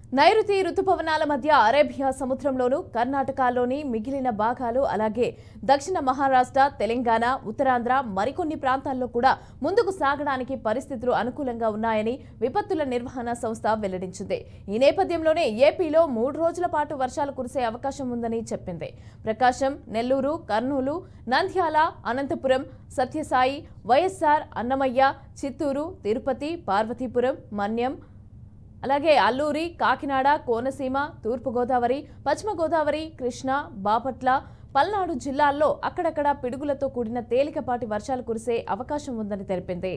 నైరుతి రుతుపవనాల మధ్య అరేబియా సముద్రంలోను కర్ణాటకలోని మిగిలిన భాగాలు అలాగే దక్షిణ మహారాష్ట్ర తెలంగాణ ఉత్తరాంధ్ర మరికొన్ని ప్రాంతాల్లో కూడా ముందుకు సాగడానికి పరిస్థితులు అనుకూలంగా ఉన్నాయని విపత్తుల నిర్వహణ సంస్థ వెల్లడించింది ఈ నేపథ్యంలోనే ఏపీలో మూడు రోజుల పాటు వర్షాలు కురిసే అవకాశం ఉందని చెప్పింది ప్రకాశం నెల్లూరు కర్నూలు నంద్యాల అనంతపురం సత్యసాయి వైఎస్ఆర్ అన్నమయ్య చిత్తూరు తిరుపతి పార్వతీపురం మన్యం అలాగే అల్లూరి కాకినాడ కోనసీమ తూర్పుగోదావరి పశ్చిమ గోదావరి కృష్ణా బాపట్ల పల్నాడు జిల్లాల్లో అక్కడక్కడ పిడుగులతో కూడిన తేలికపాటి వర్షాలు కురిసే అవకాశం ఉందని తెలిపింది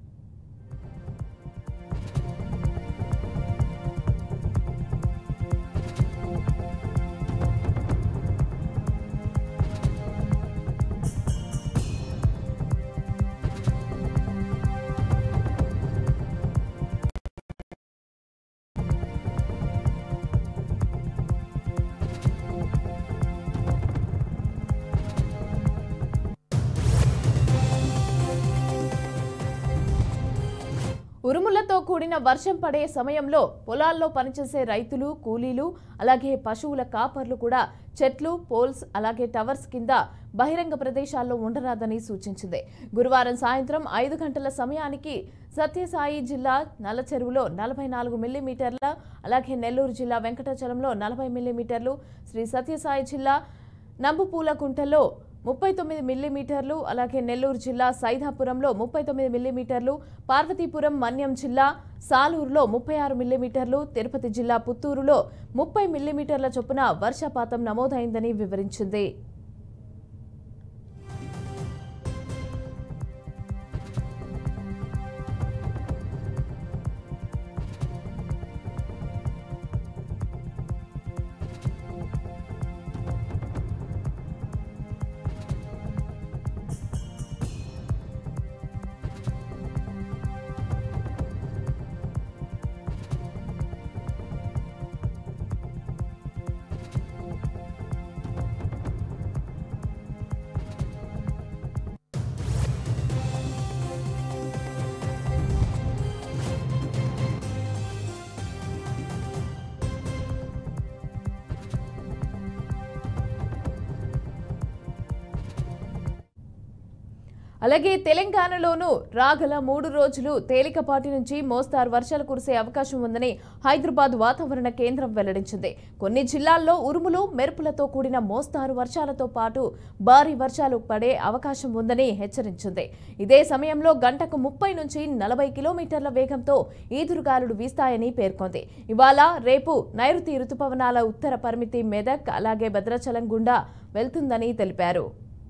ఉరుములతో కూడిన వర్షం పడే సమయంలో పొలాల్లో పనిచేసే రైతులు కూలీలు అలాగే పశువుల కాపర్లు కూడా చెట్లు పోల్స్ అలాగే టవర్స్ కింద బహిరంగ ప్రదేశాల్లో ఉండరాదని సూచించింది గురువారం సాయంత్రం ఐదు గంటల సమయానికి సత్యసాయి జిల్లా నల్లచెరువులో నలభై నాలుగు మిల్లీమీటర్ల అలాగే నెల్లూరు జిల్లా వెంకటాచలంలో నలభై మిల్లీమీటర్లు శ్రీ సత్యసాయి జిల్లా నంబుపూలకుంటలో ముప్పై తొమ్మిది మిల్లీమీటర్లు అలాగే నెల్లూరు జిల్లా సైదాపురంలో ముప్పై తొమ్మిది మిల్లీమీటర్లు పార్వతీపురం మన్యం జిల్లా సాలూరులో ముప్పై ఆరు మిల్లీమీటర్లు తిరుపతి జిల్లా పుత్తూరులో ముప్పై మిల్లీమీటర్ల చొప్పున వర్షపాతం నమోదైందని వివరించింది అలాగే తెలంగాణలోనూ రాగల మూడు రోజులు తేలికపాటి నుంచి మోస్తారు వర్షాలు కురిసే అవకాశం ఉందని హైదరాబాద్ వాతావరణ కేంద్రం వెల్లడించింది కొన్ని జిల్లాల్లో ఉరుములు మెరుపులతో కూడిన మోస్తారు వర్షాలతో పాటు భారీ వర్షాలు పడే అవకాశం ఉందని హెచ్చరించింది ఇదే సమయంలో గంటకు ముప్పై నుంచి నలభై కిలోమీటర్ల వేగంతో ఈదురుగాలులు వీస్తాయని పేర్కొంది ఇవాళ రేపు నైరుతి రుతుపవనాల ఉత్తర పరిమితి మెదక్ అలాగే భద్రాచలం గుండా వెళ్తుందని తెలిపారు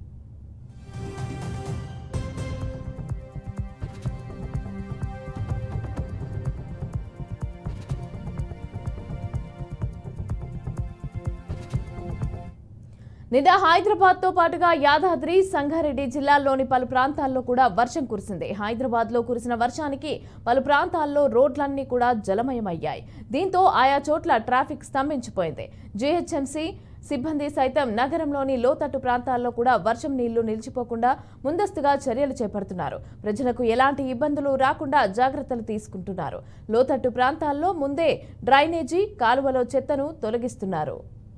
నిన్న హైదరాబాద్ తో పాటుగా యాదాద్రి సంగారెడ్డి జిల్లాల్లోని పలు ప్రాంతాల్లో కూడా వర్షం కురిసింది హైదరాబాద్ లో కురిసిన వర్షానికి పలు ప్రాంతాల్లో రోడ్లన్నీ కూడా జలమయమయ్యాయి దీంతో ఆయా చోట్ల ట్రాఫిక్ స్తంభించిపోయింది జీహెచ్ఎంసీ సిబ్బంది సైతం నగరంలోని లోతట్టు ప్రాంతాల్లో కూడా వర్షం నీళ్లు నిలిచిపోకుండా ముందస్తుగా చర్యలు చేపడుతున్నారు ప్రజలకు ఎలాంటి ఇబ్బందులు రాకుండా జాగ్రత్తలు తీసుకుంటున్నారు లోతట్టు ప్రాంతాల్లో ముందే డ్రైనేజీ కాలువలో చెత్తను తొలగిస్తున్నారు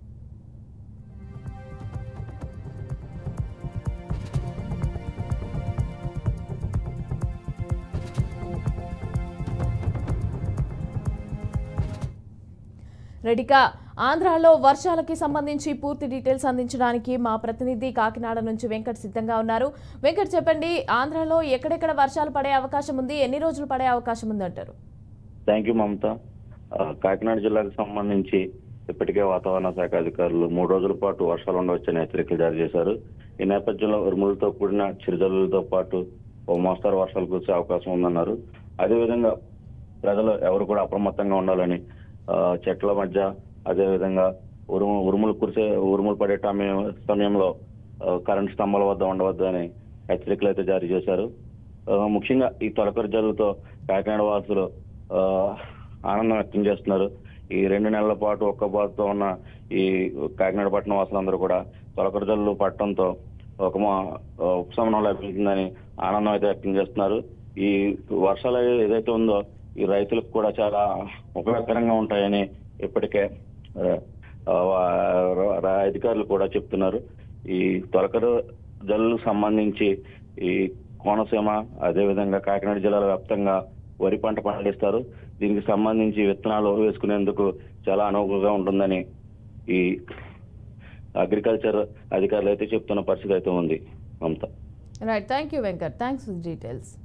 రెడిక ఆంధ్రాలో వర్షాలకి సంబంధించి పూర్తి డీటెయిల్స్ అందించడానికి మా ప్రతినిధి కాకినాడ నుంచి వెంకట్ సిద్ధంగా ఉన్నారు వెంకట్ చెప్పండి ఆంధ్రాలో ఎక్కడెక్కడ వర్షాలు పడే అవకాశం ఉంది ఎన్ని రోజులు పడే అవకాశం ఉంది అంటారు థ్యాంక్ యూ మమత ఆ, కాకినాడ జిల్లాకు సంబంధించి ఇప్పటికే వాతావరణ శాఖ అధికారులు మూడు రోజుల పాటు వర్షాలు ఉండవచ్చని హెచ్చరికలు జారీ చేశారు ఈ నేపథ్యంలో ఉరుములతో కూడిన చిరుజల్లులతో పాటు ఓ మోస్తారు వర్షాలు కురిసే అవకాశం ఉందన్నారు అదేవిధంగా ప్రజలు ఎవరు కూడా అప్రమత్తంగా ఉండాలని ఆ, చెట్ల మధ్య అదేవిధంగా ఉరుము ఉరుములు కురిసే ఉరుములు పడే సమయం సమయంలో ఆ, కరెంట్ స్తంభాల వద్ద ఉండవద్దు అని హెచ్చరికలు అయితే జారీ చేశారు ఆ, ముఖ్యంగా ఈ తొలకరి జల్లుతో కాకినాడ వాసులు ఆ, ఆనందం వ్యక్తం చేస్తున్నారు ఈ రెండు నెలల పాటు ఒక్క బాధతో ఉన్న ఈ కాకినాడ పట్టణ వాసులందరూ కూడా తొలకరి జల్లు పట్టడంతో ఒక మా- ఉపశమనం లభించిందని ఆనందం అయితే వ్యక్తం చేస్తున్నారు ఈ వర్షాలు ఏదైతే ఉందో ఈ రైతులకు కూడా చాలా ఉపయోగకరంగా ఉంటాయని ఇప్పటికే ఆ, ఆ, వా- రా- అధికారులు కూడా చెప్తున్నారు ఈ తొలకరు జల్లుకు సంబంధించి ఈ కోనసీమ అదేవిధంగా కాకినాడ జిల్లాల వ్యాప్తంగా వరి పంట పండిస్తారు దీనికి సంబంధించి విత్తనాలు వేసుకునేందుకు చాలా అనువుగా ఉంటుందని ఈ అగ్రికల్చర్ అధికారులు అయితే చెప్తున్న పరిస్థితి అయితే ఉంది Mamata right thank you Venkat thanks for details